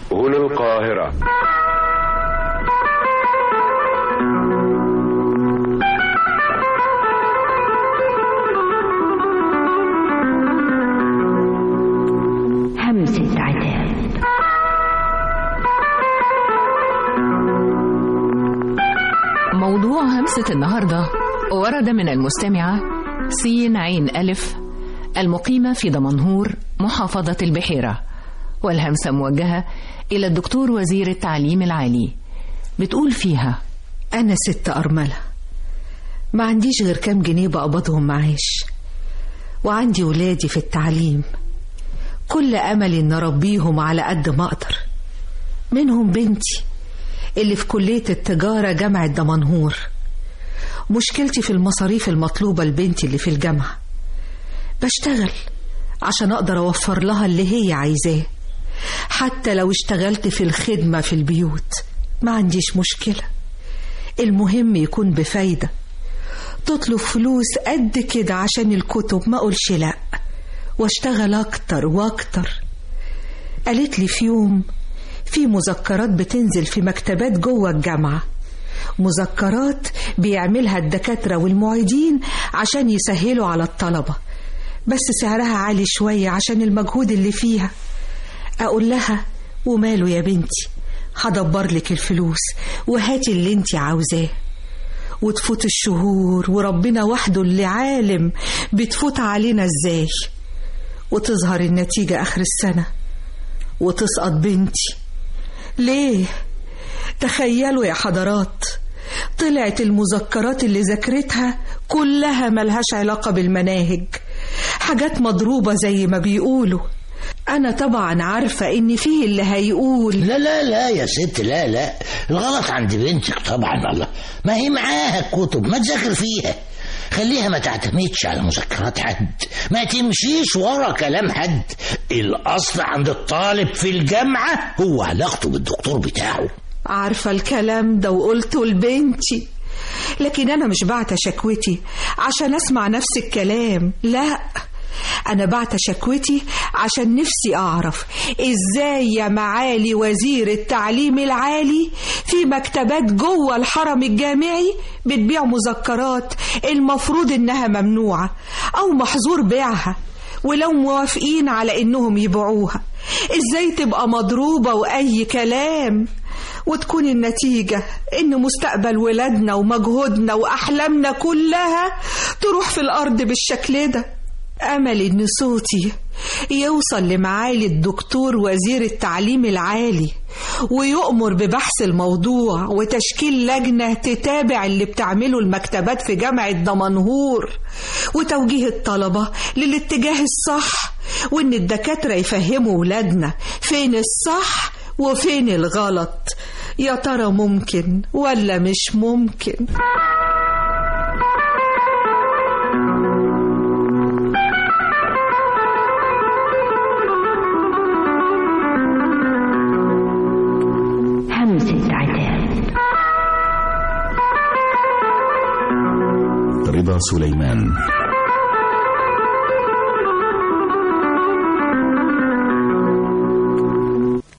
هنا القاهرة همسة عتاب موضوع همسة النهاردة ورد من المستمعة سين عين ألف المقيمة في دمنهور محافظة البحيرة والهمسة موجهة إلى الدكتور وزير التعليم العالي بتقول فيها أنا ست أرملة ما عنديش غير كام جنيه بقبضهم معاش وعندي ولادي في التعليم كل أملي إن أربيهم على قد ما أقدر منهم بنتي اللي في كلية التجارة جامعة دمنهور مشكلتي في المصاريف المطلوبة لبنتي اللي في الجامعة بشتغل عشان أقدر أوفر لها اللي هي عايزاه حتى لو اشتغلت في الخدمة في البيوت ما عنديش مشكلة المهم يكون بفايدة تطلب فلوس قد كده عشان الكتب ما أقولش لأ واشتغل أكتر وأكتر قالت لي في يوم في مذكرات بتنزل في مكتبات جوه الجامعة مذكرات بيعملها الدكاترة والمعيدين عشان يسهلوا على الطلبة بس سعرها عالي شوية عشان المجهود اللي فيها أقول لها وماله يا بنتي هدبر لك الفلوس وهاتي اللي انت عاوزاه وتفوت الشهور وربنا وحده اللي عالم بتفوت علينا ازاي وتظهر النتيجة آخر السنة وتسقط بنتي ليه؟ تخيلوا يا حضرات طلعت المذكرات اللي ذاكرتها كلها ملهاش علاقة بالمناهج حاجات مضروبة زي ما بيقولوا أنا طبعا عارفة إن فيه اللي هيقول لا لا لا يا ست لا لا الغلط عند بنتك طبعا الله ما هي معاها الكتب ما تذاكر فيها خليها ما تعتمدش على مذكرات حد ما تمشيش ورا كلام حد الأصل عند الطالب في الجامعة هو علاقته بالدكتور بتاعه عارفة الكلام ده وقلته لبنتي لكن أنا مش بعت شكوتي عشان أسمع نفس الكلام لا أنا بعت شكوتي عشان نفسي أعرف إزاي يا معالي وزير التعليم العالي في مكتبات جوه الحرم الجامعي بتبيع مذكرات المفروض إنها ممنوعة أو محظور بيعها ولو موافقين على إنهم يبيعوها إزاي تبقى مضروبة وأي كلام وتكون النتيجة إن مستقبل ولادنا ومجهودنا وأحلامنا كلها تروح في الأرض بالشكل ده أمل إن صوتي يوصل لمعالي الدكتور وزير التعليم العالي ويؤمر ببحث الموضوع وتشكيل لجنة تتابع اللي بتعمله المكتبات في جامعة دمنهور وتوجيه الطلبة للاتجاه الصح وإن الدكاترة يفهموا ولادنا فين الصح وفين الغلط يا ترى ممكن ولا مش ممكن همسة عتاب رضا سليمان